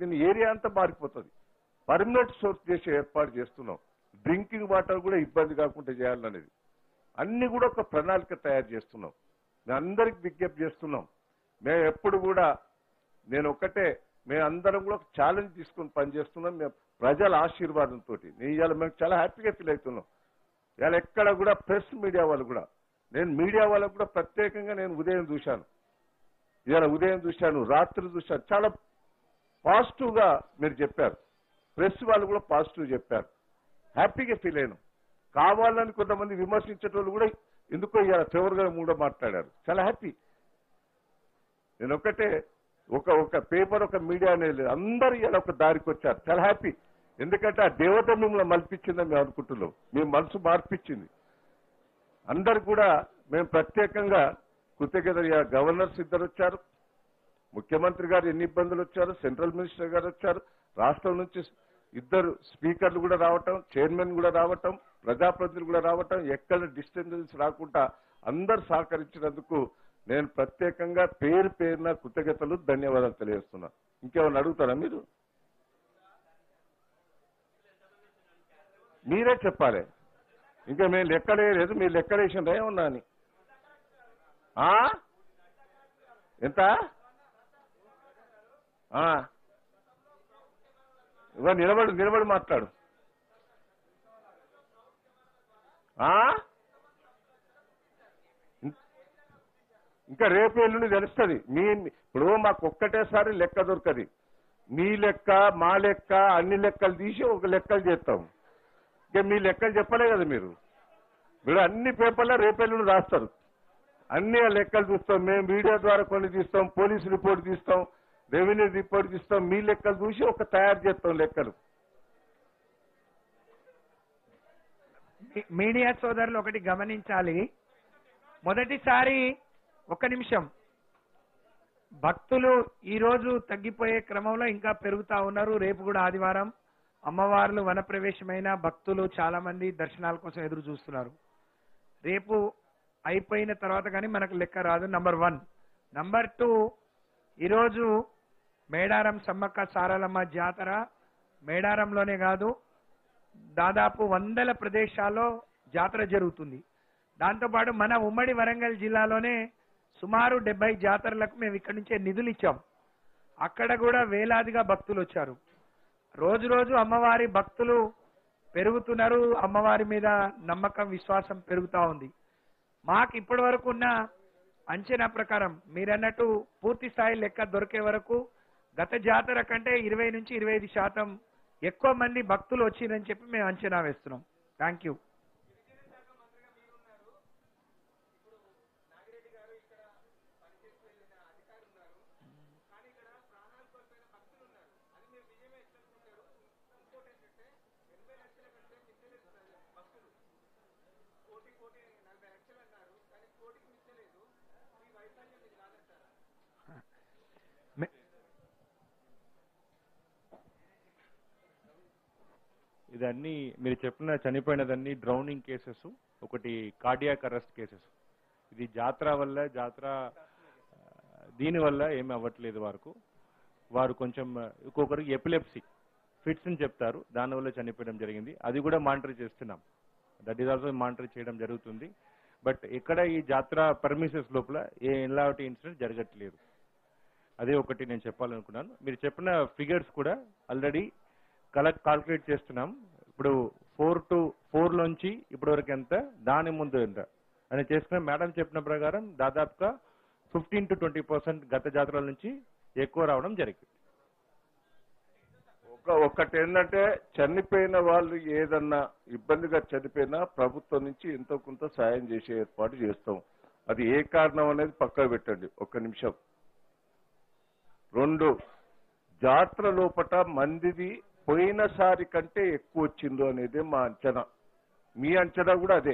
దీని ఏరియా అంతా మారిపోతుంది పర్మనెంట్ సోర్స్ చేసే ఏర్పాటు చేస్తున్నాం డ్రింకింగ్ వాటర్ కూడా ఇబ్బంది కాకుండా చేయాలనేది అన్ని కూడా ఒక ప్రణాళిక తయారు చేస్తున్నాం మేము అందరికి విజ్ఞప్తి చేస్తున్నాం మేము ఎప్పుడు కూడా నేను ఒకటే మేము అందరం కూడా ఒక ఛాలెంజ్ తీసుకొని పనిచేస్తున్నాం మేము ప్రజల ఆశీర్వాదంతో నేను ఇవాళ మేము చాలా హ్యాపీగా ఫీల్ అవుతున్నాం ఇవాళ ఎక్కడ కూడా ప్రెస్ మీడియా వాళ్ళు కూడా నేను మీడియా వాళ్ళకు కూడా ప్రత్యేకంగా నేను ఉదయం చూశాను ఇవాళ ఉదయం చూశాను రాత్రి చూశాను చాలా పాజిటివ్ గా మీరు చెప్పారు ప్రెస్ వాళ్ళు కూడా పాజిటివ్ చెప్పారు హ్యాపీగా ఫీల్ అయినాం కావాలని కొంతమంది విమర్శించేటోళ్ళు కూడా ఎందుకో ఇవాళ ఫేవర్ గా కూడా మాట్లాడారు చాలా హ్యాపీ నేను ఒకటే ఒక ఒక పేపర్ ఒక మీడియా అనేది అందరు ఇలా ఒక దారికి వచ్చారు చాలా హ్యాపీ ఎందుకంటే ఆ దేవత మిమ్మల్ని మల్పించిందని మేము అనుకుంటున్నాం మీ మనసు మార్పించింది అందరు కూడా మేము ప్రత్యేకంగా కృతజ్ఞత గవర్నర్స్ ఇద్దరు వచ్చారు ముఖ్యమంత్రి గారు ఎన్ని ఇబ్బందులు వచ్చారు సెంట్రల్ మినిస్టర్ గారు వచ్చారు రాష్ట్రం నుంచి ఇద్దరు స్పీకర్లు కూడా రావటం చైర్మన్ కూడా రావటం ప్రజాప్రతినిధులు కూడా రావటం ఎక్కడ డిస్టర్బెన్స్ రాకుండా అందరు సహకరించినందుకు నేను ప్రత్యేకంగా పేరు పేరున కృతజ్ఞతలు ధన్యవాదాలు తెలియజేస్తున్నా ఇంకేమైనా అడుగుతారా మీరు మీరే చెప్పాలి ఇంకా మేము లెక్కలేదు మీరు లెక్కలేసిండ్రా ఏమన్నా అని ఆ? ఎంత ఆ. ఇవ్వ నిలబడి నిలబడి మాట్లాడు ఆ? ఇం- ఇంకా రేపు ఎల్లుండి తెలుస్తుంది మీ ఇప్పుడు మాకు ఒక్కటేసారి లెక్క దొరకది మీ లెక్క మా లెక్క అన్ని లెక్కలు తీసి ఒక లెక్కలు చేస్తాం ఇక మీ లెక్కలు చెప్పలే కదా మీరు మీరు అన్ని పేపర్లో రేపెల్లుండి రాస్తారు అన్ని ఆ లెక్కలు చూస్తాం మేము వీడియో ద్వారా కొన్ని తీస్తాం పోలీస్ రిపోర్ట్ తీస్తాం రెవెన్యూ రిపోర్ట్ తీస్తాం మీ లెక్కలు చూసి ఒక తయారు చేస్తాం లెక్కలు మీ- మీడియా సోదరులు ఒకటి గమనించాలి మొదటిసారి ఒక నిమిషం భక్తులు ఈ రోజు తగ్గిపోయే క్రమంలో ఇంకా పెరుగుతా ఉన్నారు రేపు కూడా ఆదివారం అమ్మవార్లు వనప్రవేశమైన భక్తులు చాలా మంది దర్శనాల కోసం ఎదురు చూస్తున్నారు రేపు అయిపోయిన తర్వాత కానీ మనకు లెక్క రాదు నంబర్ వన్ నంబర్ టూ ఈరోజు మేడారం సమ్మక్క సారలమ్మ జాతర మేడారంలోనే కాదు దాదాపు వందల ప్రదేశాల్లో జాతర జరుగుతుంది దాంతోపాటు మన ఉమ్మడి వరంగల్ జిల్లాలోనే సుమారు డెబ్బై జాతరలకు మేము ఇక్కడి నుంచే నిధులు ఇచ్చాం అక్కడ కూడా వేలాదిగా భక్తులు వచ్చారు రోజు రోజు అమ్మవారి భక్తులు పెరుగుతున్నారు అమ్మవారి మీద నమ్మకం విశ్వాసం పెరుగుతా ఉంది మాకు ఇప్పటి వరకు ఉన్న అంచనా ప్రకారం మీరన్నట్టు పూర్తి స్థాయి లెక్క దొరికే వరకు గత జాతర కంటే ఇరవై నుంచి ఇరవై ఐదు శాతం ఎక్కువ మంది భక్తులు వచ్చిరని చెప్పి మేము అంచనా వేస్తున్నాం థ్యాంక్ యూ ఇదన్నీ మీరు చెప్పిన చనిపోయినదన్నీ డ్రౌనింగ్ కేసెస్ ఒకటి కార్డియాక్ అరెస్ట్ కేసెస్ ఇది జాతర వల్ల జాతర ఆ, దీని వల్ల ఏమి అవ్వట్లేదు వారికి వారు కొంచెం ఆ, ఇంకొకరికి ఎపిలెప్సీ ఫిట్స్ అని చెప్తారు దానివల్ల చనిపోవడం జరిగింది అది కూడా మానిటర్ చేస్తున్నాం దట్ ఈస్ ఆల్సో మానిటర్ చేయడం జరుగుతుంది బట్ ఎక్కడ ఈ జాతర పర్మిసెస్ లోపల ఏ ఎలాంటి ఇన్సిడెంట్ జరగట్లేదు అదే ఒకటి నేను చెప్పాలనుకున్నాను మీరు చెప్పిన ఫిగర్స్ కూడా ఆల్రెడీ కలెక్ట్ కాల్కులేట్ చేస్తున్నాం ఇప్పుడు ఫోర్ టు ఫోర్ లోంచి ఇప్పటి వరకు ఎంత దాని ముందు ఎంత అని చేసుకున్న మేడం చెప్పిన ప్రకారం దాదాపుగా ఫిఫ్టీన్ టు ట్వంటీ పర్సెంట్ గత జాతరల నుంచి ఎక్కువ రావడం జరిగింది ఒక ఒకటి ఏంటంటే చనిపోయిన వాళ్ళు ఏదన్నా ఇబ్బందిగా చనిపోయినా ప్రభుత్వం నుంచి ఎంతో కొంత సాయం చేసే ఏర్పాటు చేస్తాం అది ఏ కారణం అనేది పక్కకు పెట్టండి ఒక్క నిమిషం రెండు జాతర లోపట మందిది పోయినసారి కంటే ఎక్కువ వచ్చిందో అనేది మా అంచనా మీ అంచనా కూడా అదే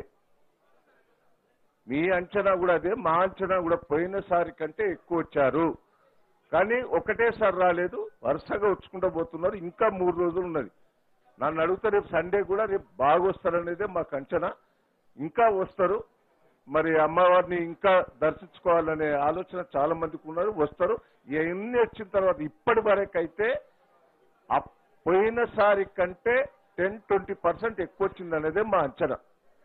మీ అంచనా కూడా అదే మా అంచనా కూడా పోయినసారి కంటే ఎక్కువ వచ్చారు కానీ ఒకటేసారి రాలేదు వరుసగా వచ్చుకుంటూ పోతున్నారు ఇంకా మూడు రోజులు ఉన్నది నన్ను అడిగితే రేపు సండే కూడా రేపు బాగా వస్తారనేదే మాకు అంచనా ఇంకా వస్తారు మరి అమ్మవారిని ఇంకా దర్శించుకోవాలనే ఆలోచన చాలా మందికి ఉన్నారు వస్తారు ఇవన్నీ వచ్చిన తర్వాత ఇప్పటి వరకు అయితే అప్- పోయినసారి కంటే టెన్ ట్వంటీ పర్సెంట్ ఎక్కువ వచ్చింది అనేదే మా అంచనా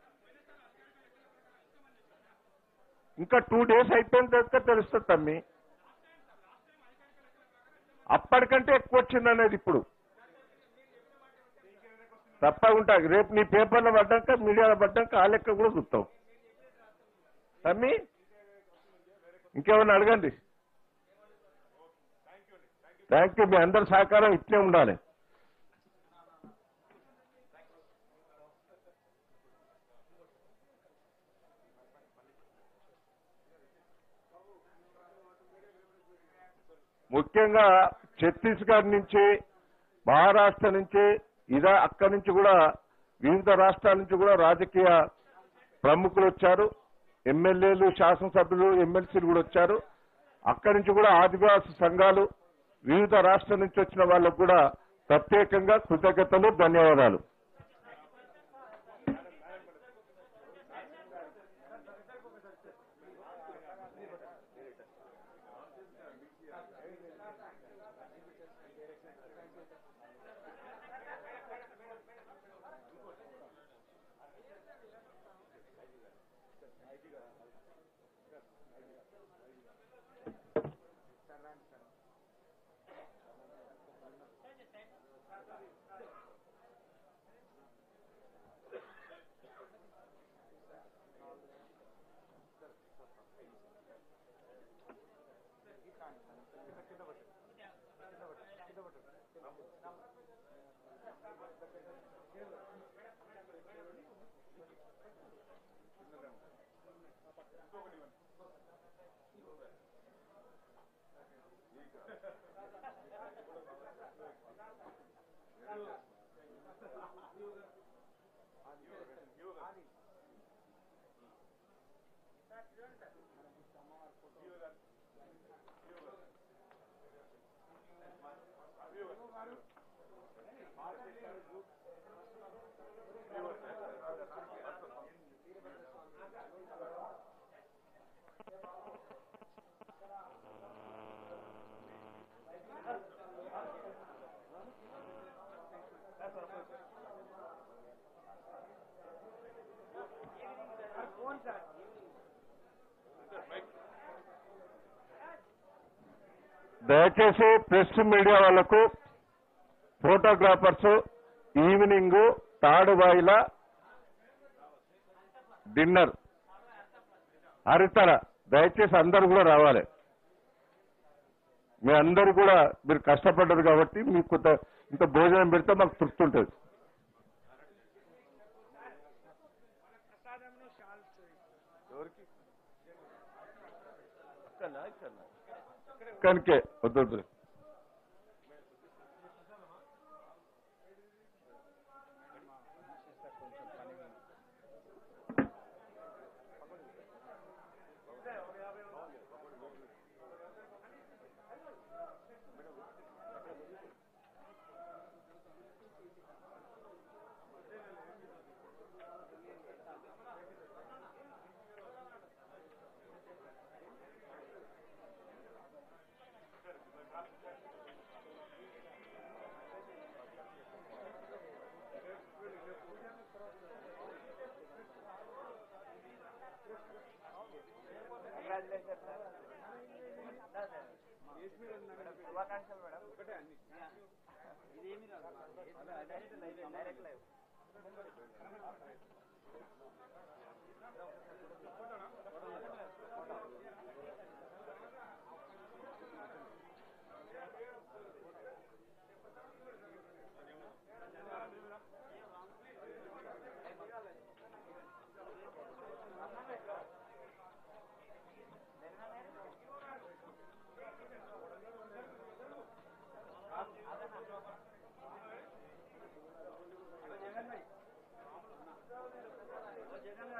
ఇంకా టూ డేస్ అయిపోయిన తర్వాత తెలుస్తుంది తమ్మి అప్పటికంటే ఎక్కువ వచ్చింది అనేది ఇప్పుడు తప్పకుండా రేపు నీ పేపర్లో పడ్డాక మీడియాలో పడ్డాక ఆ లెక్క కూడా చూస్తాం తమ్మి ఇంకేమన్నా అడగండి థ్యాంక్ యూ మీ అందరి సహకారం ఇట్లే ఉండాలి ముఖ్యంగా ఛత్తీస్గఢ్ నుంచి మహారాష్ట్ర నుంచి ఇదా అక్కడి నుంచి కూడా వివిధ రాష్ట్రాల నుంచి కూడా రాజకీయ ప్రముఖులు వచ్చారు ఎమ్మెల్యేలు శాసనసభ్యులు ఎమ్మెల్సీలు కూడా వచ్చారు అక్కడి నుంచి కూడా ఆదివాసీ సంఘాలు వివిధ రాష్ట్రాల నుంచి వచ్చిన వాళ్ళకు కూడా ప్రత్యేకంగా కృతజ్ఞతలు ధన్యవాదాలు దయచేసి ప్రెస్ మీడియా వాళ్లకు ఫోటోగ్రాఫర్స్ ఈవినింగ్ తాడుబాయిల డిన్నర్ హరితర దయచేసి అందరు కూడా రావాలి మీ అందరు కూడా మీరు కష్టపడ్డారు కాబట్టి మీకు కొంత ఇంత భోజనం పెడితే మాకు తృప్తి ఉంటుంది కనుకే వద్దు వద్దు జగన్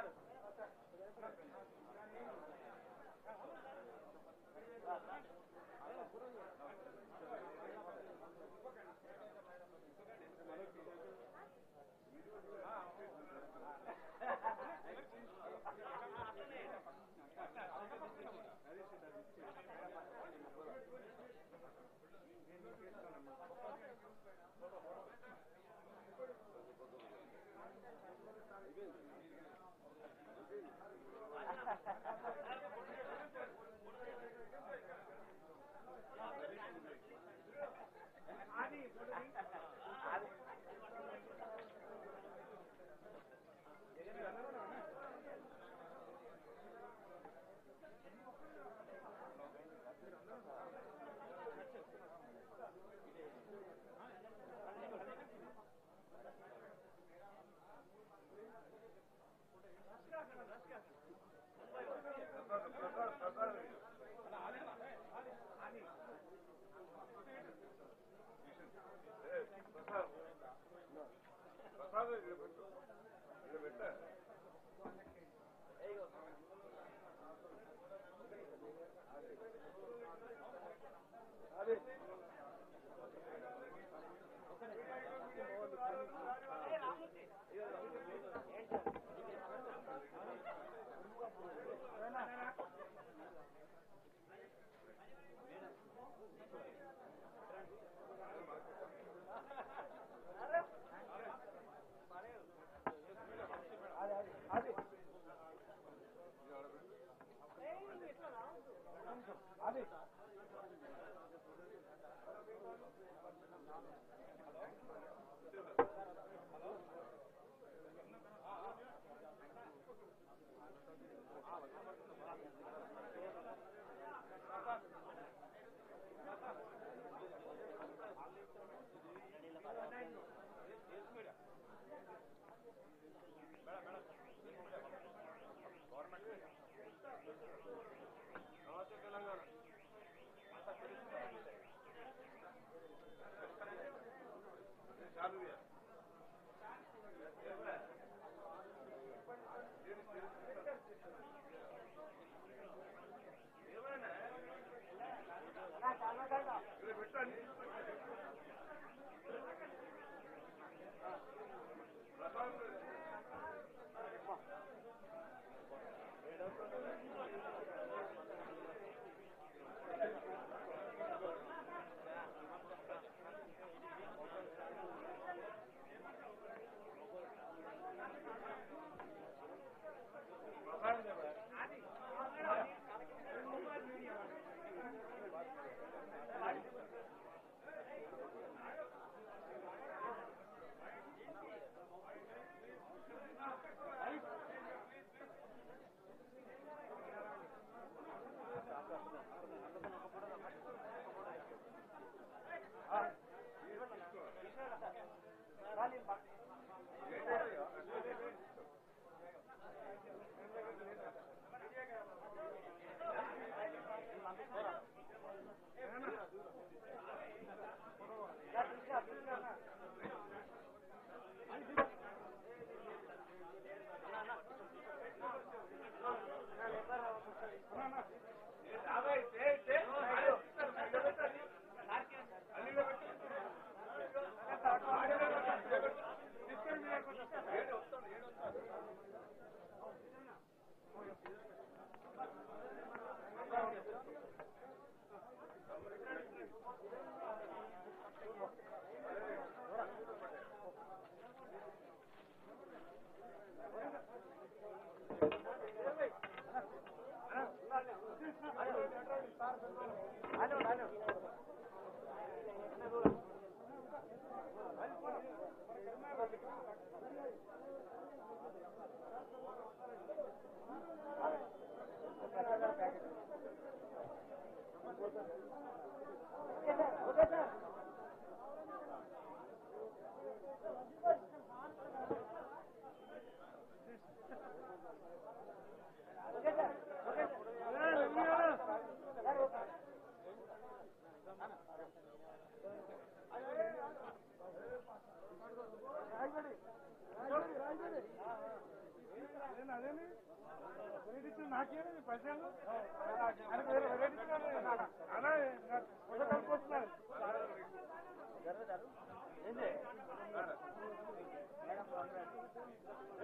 ఏంటి